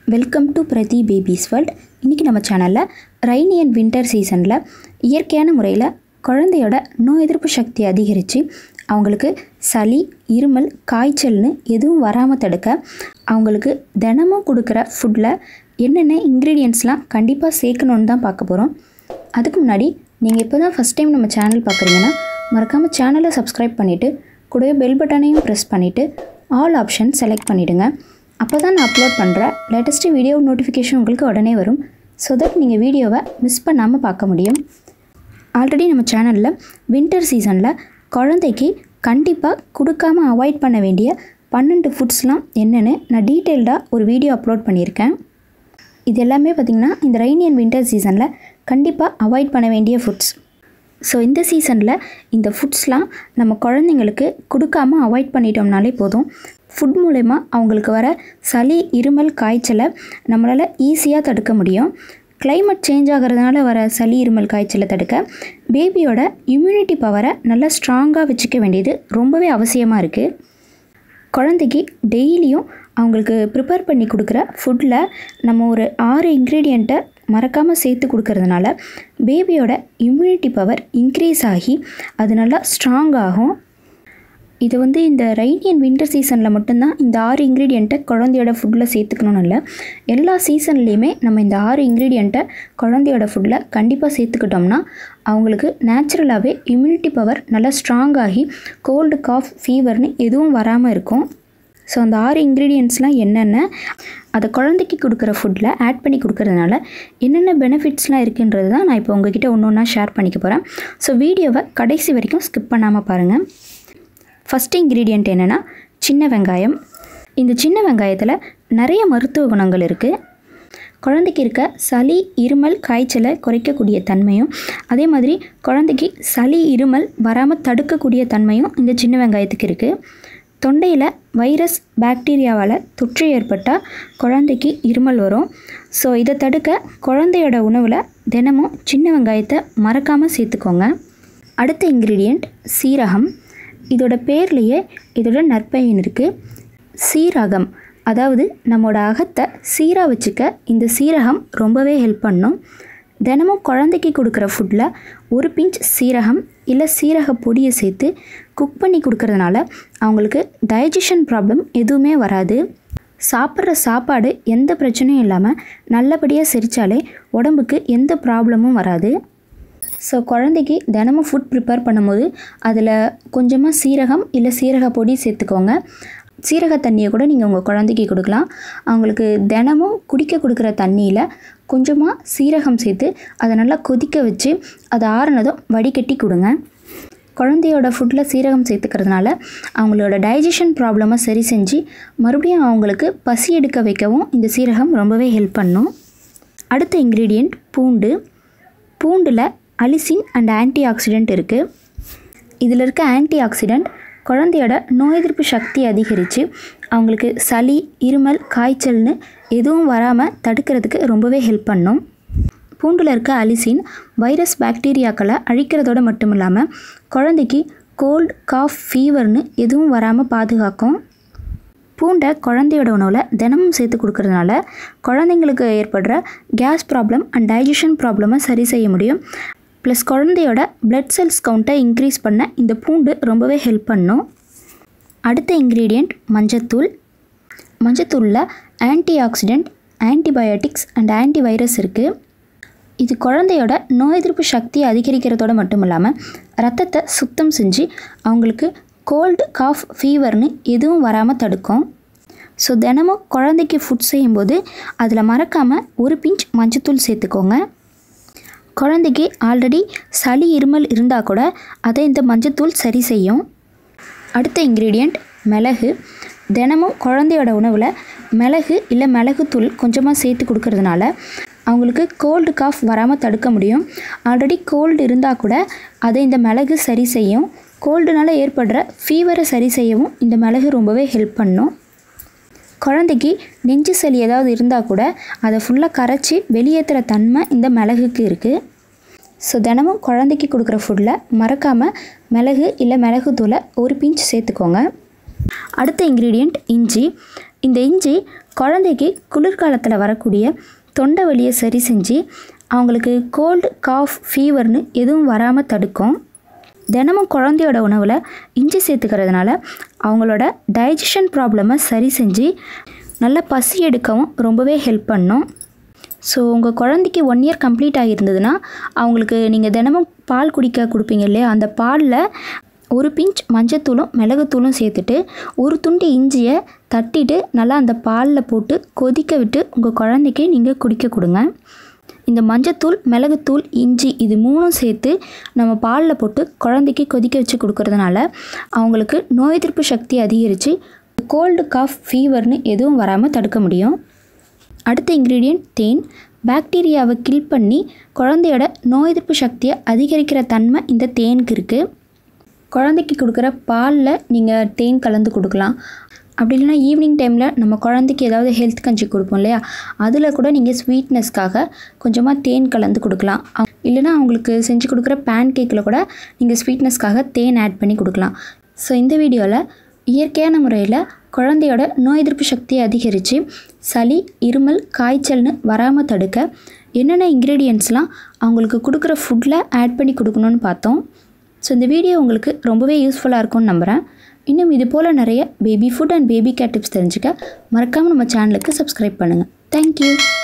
welcome to Prathi babies world இன்றைக்கி நம்ம சேனலில் ரெய்னி அண்ட் வின்டர் சீசனில் இயற்கையான முறையில் குழந்தையோட நோய் எதிர்ப்பு சக்தி அதிகரித்து அவங்களுக்கு சளி இருமல் காய்ச்சல்னு எதுவும் வராமல் தடுக்க அவங்களுக்கு தினமும் கொடுக்குற ஃபுட்டில் என்னென்ன இன்க்ரீடியன்ட்ஸ்லாம் கண்டிப்பாக சேர்க்கணுன்னு தான் பார்க்க போகிறோம் அதுக்கு முன்னாடி நீங்கள் இப்போ தான் ஃபஸ்ட் டைம் நம்ம சேனல் பார்க்குறீங்கன்னா மறக்காமல் சேனலை சப்ஸ்கிரைப் பண்ணிவிட்டு கூடவே பெல் பட்டனையும் ப்ரெஸ் பண்ணிவிட்டு ஆல் ஆப்ஷன் செலக்ட் பண்ணிவிடுங்க அப்போ தான் நான் அப்லோட் பண்ணுற லேட்டஸ்ட்டு வீடியோ நோட்டிஃபிகேஷன் உங்களுக்கு உடனே வரும் ஸோ தட் நீங்கள் வீடியோவை மிஸ் பண்ணாமல் பார்க்க முடியும் ஆல்ரெடி நம்ம சேனலில் வின்டர் சீசனில் குழந்தைக்கு கண்டிப்பாக கொடுக்காம அவாய்ட் பண்ண வேண்டிய பன்னெண்டு ஃபுட்ஸ்லாம் என்னென்னு நான் டீட்டெயில்டாக ஒரு வீடியோ அப்லோட் பண்ணியிருக்கேன் இது எல்லாமே பார்த்திங்கன்னா இந்த ரெய்னி அண்ட் வின்டர் சீசனில் கண்டிப்பாக அவாய்ட் பண்ண வேண்டிய ஃபுட்ஸ் ஸோ இந்த சீசனில் இந்த ஃபுட்ஸ்லாம் நம்ம குழந்தைங்களுக்கு கொடுக்காம அவாய்ட் பண்ணிட்டோம்னாலே போதும் ஃபுட் மூலயமா அவங்களுக்கு வர சளி இருமல் காய்ச்சலை நம்மளால் ஈஸியாக தடுக்க முடியும் climate சேஞ்ச் ஆகிறதுனால வர சளி இருமல் காய்ச்சலை தடுக்க பேபியோட இம்யூனிட்டி பவரை நல்லா ஸ்ட்ராங்காக வச்சுக்க வேண்டியது ரொம்பவே அவசியமாக இருக்குது குழந்தைக்கு டெய்லியும் அவங்களுக்கு ப்ரிப்பேர் பண்ணி கொடுக்குற ஃபுட்டில் நம்ம ஒரு ஆறு இன்க்ரீடியண்ட்டை மறக்காமல் சேர்த்து கொடுக்கறதுனால பேபியோட இம்யூனிட்டி பவர் இன்க்ரீஸ் ஆகி அது நல்லா ஸ்ட்ராங் ஆகும் இது வந்து இந்த ரெய்னி அண்ட் வின்டர் சீசனில் மட்டும்தான் இந்த ஆறு இன்க்ரீடியண்ட்டை குழந்தையோட ஃபுட்டில் சேர்த்துக்கணும்னு இல்லை எல்லா சீசன்லேயுமே நம்ம இந்த ஆறு இன்க்ரீடியண்ட்டை குழந்தையோட ஃபுட்டில் கண்டிப்பாக சேர்த்துக்கிட்டோம்னா அவங்களுக்கு நேச்சுரலாகவே இம்யூனிட்டி பவர் நல்லா ஸ்ட்ராங் ஆகி கோல்டு காஃப் ஃபீவர்னு எதுவும் வராமல் இருக்கும் ஸோ அந்த ஆறு இன்க்ரீடியன்ட்ஸ்லாம் என்னென்ன அதை குழந்தைக்கு கொடுக்குற ஃபுட்டில் ஆட் பண்ணி கொடுக்கறதுனால என்னென்ன பெனிஃபிட்ஸ்லாம் இருக்குன்றது தான் நான் இப்போ உங்ககிட்ட ஒன்று ஒன்றா ஷேர் பண்ணிக்க போகிறேன் ஸோ வீடியோவை கடைசி வரைக்கும் ஸ்கிப் பண்ணாமல் பாருங்கள் ஃபஸ்ட்டு இன்க்ரீடியண்ட் என்னென்னா சின்ன வெங்காயம் இந்த சின்ன வெங்காயத்தில் நிறைய மருத்துவ குணங்கள் இருக்குது குழந்தைக்கு இருக்க சளி இருமல் காய்ச்சலை குறைக்கக்கூடிய தன்மையும் அதே மாதிரி குழந்தைக்கு சளி இருமல் வராமல் தடுக்கக்கூடிய தன்மையும் இந்த சின்ன வெங்காயத்துக்கு இருக்குது தொண்டையில் வைரஸ் பாக்டீரியாவால் தொற்று ஏற்பட்டால் குழந்தைக்கு இருமல் வரும் ஸோ இதை தடுக்க குழந்தையோட உணவில் தினமும் சின்ன வெங்காயத்தை மறக்காமல் சேர்த்துக்கோங்க அடுத்த இன்க்ரீடியண்ட் சீரகம் இதோட பேர்லேயே இதோட நற்பயன் இருக்குது சீரகம் அதாவது நம்மளோட அகத்தை சீராக வச்சுக்க இந்த சீரகம் ரொம்பவே ஹெல்ப் பண்ணும் தினமும் குழந்தைக்கு கொடுக்குற ஃபுட்டில் ஒரு பிஞ்ச் சீரகம் இல்லை சீரக பொடியை சேர்த்து குக் பண்ணி கொடுக்கறதுனால அவங்களுக்கு டைஜஷன் ப்ராப்ளம் எதுவுமே வராது சாப்பிட்ற சாப்பாடு எந்த பிரச்சனையும் இல்லாமல் நல்லபடியாக செரித்தாலே உடம்புக்கு எந்த ப்ராப்ளமும் வராது ஸோ குழந்தைக்கு தினமும் ஃபுட் ப்ரிப்பேர் பண்ணும்போது அதில் கொஞ்சமாக சீரகம் இல்லை சீரக பொடி சேர்த்துக்கோங்க சீரக தண்ணியை கூட நீங்கள் உங்கள் குழந்தைக்கு கொடுக்கலாம் அவங்களுக்கு தினமும் குடிக்க கொடுக்குற தண்ணியில் கொஞ்சமாக சீரகம் சேர்த்து அதை நல்லா கொதிக்க வச்சு அதை ஆறுனதும் வடிகட்டி கொடுங்க குழந்தையோட ஃபுட்டில் சீரகம் சேர்த்துக்கிறதுனால அவங்களோட டைஜஷன் ப்ராப்ளமை சரி செஞ்சு மறுபடியும் அவங்களுக்கு பசி எடுக்க வைக்கவும் இந்த சீரகம் ரொம்பவே ஹெல்ப் பண்ணும் அடுத்த இன்க்ரீடியண்ட் பூண்டு பூண்டில் அலிசின் அண்ட் ஆன்டி ஆக்சிடெண்ட் இருக்குது இதில் இருக்க ஆன்டி ஆக்சிடெண்ட் குழந்தையோட நோய் எதிர்ப்பு சக்தி அதிகரித்து அவங்களுக்கு சளி இருமல் காய்ச்சல்னு எதுவும் வராமல் தடுக்கிறதுக்கு ரொம்பவே ஹெல்ப் பண்ணும் பூண்டில் இருக்க அலிசின் வைரஸ் பாக்டீரியாக்களை அழிக்கிறதோடு மட்டும் இல்லாமல் குழந்தைக்கு கோல்டு காஃப் ஃபீவர்னு எதுவும் வராமல் பாதுகாக்கும் பூண்டை குழந்தையோட உணவில் தினமும் சேர்த்து கொடுக்கறதுனால குழந்தைங்களுக்கு ஏற்படுற கேஸ் ப்ராப்ளம் அண்ட் டைஜஷன் ப்ராப்ளமை சரி செய்ய முடியும் ப்ளஸ் குழந்தையோட பிளட் செல்ஸ் கவுண்ட்டை இன்க்ரீஸ் பண்ண இந்த பூண்டு ரொம்பவே ஹெல்ப் பண்ணும் அடுத்த இன்க்ரீடியண்ட் மஞ்சத்தூள் மஞ்சத்தூளில் anti oxidant antibiotics and anti virus இருக்குது இது குழந்தையோட நோய் எதிர்ப்பு சக்தியை அதிகரிக்கிறதோடு மட்டும் இல்லாமல் ரத்தத்தை சுத்தம் செஞ்சு அவங்களுக்கு கோல்டு காஃப் ஃபீவர்னு எதுவும் வராமல் தடுக்கும் ஸோ தினமும் குழந்தைக்கு ஃபுட் செய்யும்போது அதில் மறக்காமல் ஒரு பிஞ்ச் மஞ்சத்தூள் சேர்த்துக்கோங்க குழந்தைக்கு ஆல்ரெடி சளி இருமல் இருந்தால் கூட அதை இந்த மஞ்சத்தூள் சரி செய்யும் அடுத்த இன்க்ரீடியண்ட் மிளகு தினமும் குழந்தையோட உணவில் மிளகு இல்லை மிளகுத்தூள் கொஞ்சமாக சேர்த்து கொடுக்கறதுனால அவங்களுக்கு கோல்டு காஃப் வராமல் தடுக்க முடியும் ஆல்ரெடி கோல்டு இருந்தால் கூட அதை இந்த மிளகு சரி செய்யும் கோல்டுனால ஏற்படுற ஃபீவரை சரி செய்யவும் இந்த மிளகு ரொம்பவே ஹெல்ப் பண்ணும் குழந்தைக்கு நெஞ்சு சளி ஏதாவது இருந்தால் கூட அதை ஃபுல்லாக கரைச்சி வெளியேற்றுற தன்மை இந்த மிளகுக்கு இருக்குது ஸோ தினமும் குழந்தைக்கு கொடுக்குற ஃபுட்டில் மறக்காமல் மிளகு இல்லை மிளகுத்தூளை ஒரு பிஞ்ச் சேர்த்துக்கோங்க அடுத்த இன்க்ரீடியண்ட் இஞ்சி இந்த இஞ்சி குழந்தைக்கு குளிர்காலத்தில் வரக்கூடிய தொண்டை வலியை சரி செஞ்சு அவங்களுக்கு கோல்டு காஃப் ஃபீவர்னு எதுவும் வராமல் தடுக்கும் தினமும் குழந்தையோட உணவில் இஞ்சி சேர்த்துக்கிறதுனால அவங்களோட டைஜஷன் ப்ராப்ளமை சரி செஞ்சு நல்ல பசி எடுக்கவும் ரொம்பவே ஹெல்ப் பண்ணும் ஸோ உங்கள் குழந்தைக்கு ஒன் இயர் கம்ப்ளீட் ஆகியிருந்ததுன்னா அவங்களுக்கு நீங்கள் தினமும் பால் குடிக்க கொடுப்பீங்க இல்லையா அந்த பாலில் ஒரு பிஞ்ச் மஞ்சத்தூளும் மிளகுத்தூளும் சேர்த்துட்டு ஒரு துண்டு இஞ்சியை தட்டிட்டு நல்லா அந்த பாலில் போட்டு கொதிக்க விட்டு உங்கள் குழந்தைக்கு நீங்கள் குடிக்க கொடுங்க இந்த மஞ்சத்தூள் மிளகுத்தூள் இஞ்சி இது மூணும் சேர்த்து நம்ம பாலில் போட்டு குழந்தைக்கு கொதிக்க வச்சு கொடுக்கறதுனால அவங்களுக்கு நோய் எதிர்ப்பு சக்தி அதிகரித்து கோல்டு காஃப் ஃபீவர்னு எதுவும் வராமல் தடுக்க முடியும் அடுத்த இன்க்ரீடியன்ட் தேன் பாக்டீரியாவை கில் பண்ணி குழந்தையோட நோய் எதிர்ப்பு சக்தியை அதிகரிக்கிற தன்மை இந்த தேனுக்கு இருக்குது குழந்தைக்கு கொடுக்குற பாலில் நீங்கள் தேன் கலந்து கொடுக்கலாம் அப்படி இல்லைன்னா ஈவினிங் டைமில் நம்ம குழந்தைக்கு ஏதாவது ஹெல்த் கஞ்சி கொடுப்போம் இல்லையா அதில் கூட நீங்கள் ஸ்வீட்னஸ்க்காக கொஞ்சமாக தேன் கலந்து கொடுக்கலாம் அ- இல்லைன்னா அவங்களுக்கு செஞ்சு கொடுக்குற பேன் கேக்கில் கூட நீங்கள் ஸ்வீட்னஸ்க்காக தேன் ஆட் பண்ணி கொடுக்கலாம் ஸோ இந்த வீடியோவில் இயற்கையான முறையில் குழந்தையோட நோய் எதிர்ப்பு சக்தியை அதிகரித்து சளி இருமல் காய்ச்சல்னு வராமல் தடுக்க என்னென்ன இன்க்ரீடியன்ட்ஸ்லாம் அவங்களுக்கு கொடுக்குற ஃபுட்டில் ஆட் பண்ணி கொடுக்கணும்னு பார்த்தோம் ஸோ இந்த வீடியோ உங்களுக்கு ரொம்பவே யூஸ்ஃபுல்லாக இருக்கும்னு நம்புகிறேன் இன்னும் இது போல் நிறைய baby food and baby care tips தெரிஞ்சுக்க மறக்காமல் நம்ம சேனலுக்கு சப்ஸ்கிரைப் பண்ணுங்கள் தேங்க்யூ